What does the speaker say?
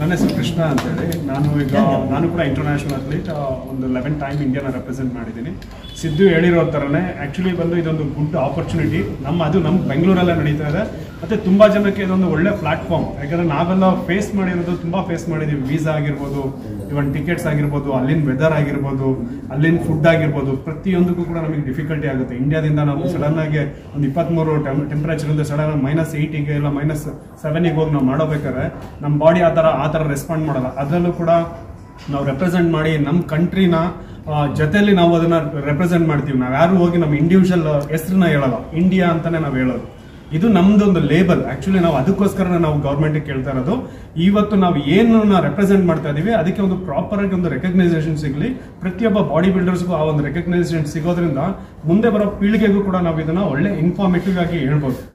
ನನ್ನ ಹೆಸರು ಕೃಷ್ಣ ಅಂತೇಳಿ ನಾನು ಈಗ ನಾನು ಕೂಡ ಇಂಟರ್ನ್ಯಾಷನಲ್ ಅಥ್ಲೀಟ್ ಒಂದು ಲೆವೆನ್ ಟೈಮ್ ಇಂಡಿಯಾನ ರೆಪ್ರೆಸೆಂಟ್ ಮಾಡಿದ್ದೀನಿ ಸಿದ್ದು ಹೇಳಿರೋ ಥರನೇ ಆ್ಯಕ್ಚುಲಿ ಬಂದು ಇದೊಂದು ಗುಡ್ ಆಪರ್ಚುನಿಟಿ ನಮ್ಮ ಅದು ನಮ್ಮ ಬೆಂಗಳೂರಲ್ಲೇ ನಡೀತಾ ಇದೆ ಮತ್ತು ತುಂಬ ಜನಕ್ಕೆ ಇದೊಂದು ಒಳ್ಳೆ ಪ್ಲಾಟ್ಫಾರ್ಮ್ ಯಾಕಂದರೆ ನಾವೆಲ್ಲ ಫೇಸ್ ಮಾಡಿರೋದು ತುಂಬ ಫೇಸ್ ಮಾಡಿದ್ದೀವಿ ವೀಸಾ ಆಗಿರ್ಬೋದು ಇವನ್ ಟಿಕೆಟ್ಸ್ ಆಗಿರ್ಬೋದು ಅಲ್ಲಿನ ವೆದರ್ ಆಗಿರ್ಬೋದು ಅಲ್ಲಿನ ಫುಡ್ ಆಗಿರ್ಬೋದು ಪ್ರತಿಯೊಂದಕ್ಕೂ ಕೂಡ ನಮಗೆ ಡಿಫಿಕಲ್ಟಿ ಆಗುತ್ತೆ ಇಂಡಿಯಾದಿಂದ ನಾವು ಸಡನ್ ಆಗಿ ಒಂದು ಇಪ್ಪತ್ತ್ಮೂರು ಟೆಂಪರೇಚರ್ ಇಂದ ಸಡನ್ ಮೈನಸ್ ಏಯ್ಟಿಗೆ ಇಲ್ಲ ಮೈನಸ್ ಸೆವೆನಿಗೆ ಹೋಗಿ ನಾವು ಮಾಡೋಬೇಕಾದ್ರೆ ನಮ್ಮ ಬಾಡಿ ಆ ಥರ ಆ ಥರ ರೆಸ್ಪಾಂಡ್ ಮಾಡಲ್ಲ ಅದರಲ್ಲೂ ಕೂಡ ನಾವು ರೆಪ್ರೆಸೆಂಟ್ ಮಾಡಿ ನಮ್ಮ ಕಂಟ್ರಿನ ಜೊತೆಯಲ್ಲಿ ನಾವು ಅದನ್ನ ರೆಪ್ರೆಸೆಂಟ್ ಮಾಡ್ತೀವಿ ನಾವು ಯಾರು ಹೋಗಿ ನಮ್ಮ ಇಂಡಿವಿಜುವಲ್ ಹೆಸರನ್ನ ಹೇಳಲ್ಲ ಇಂಡಿಯಾ ಅಂತಾನೆ ನಾವು ಹೇಳೋದು ಇದು ನಮ್ದೊಂದು ಲೇಬಲ್ ಆಕ್ಚುಲಿ ನಾವು ಅದಕ್ಕೋಸ್ಕರ ನಾವು ಗೌರ್ಮೆಂಟ್ ಕೇಳ್ತಾ ಇರೋದು ಇವತ್ತು ನಾವು ಏನು ರೆಪ್ರೆಸೆಂಟ್ ಮಾಡ್ತಾ ಇದೀವಿ ಅದಕ್ಕೆ ಒಂದು ಪ್ರಾಪರ್ ಆಗಿ ಒಂದು ರೆಕಗ್ನೈಸೇಷನ್ ಸಿಗಲಿ ಪ್ರತಿಯೊಬ್ಬ ಬಾಡಿ ಬಿಲ್ಡರ್ಸ್ಗೂ ಆ ಒಂದು ರೆಕಗ್ನೈಸೇಷನ್ ಸಿಗೋದ್ರಿಂದ ಮುಂದೆ ಬರೋ ಪೀಳಿಗೆಗೂ ಕೂಡ ನಾವು ಇದನ್ನ ಒಳ್ಳೆ ಇನ್ಫಾರ್ಮೇಟಿವ್ ಆಗಿ ಹೇಳ್ಬೋದು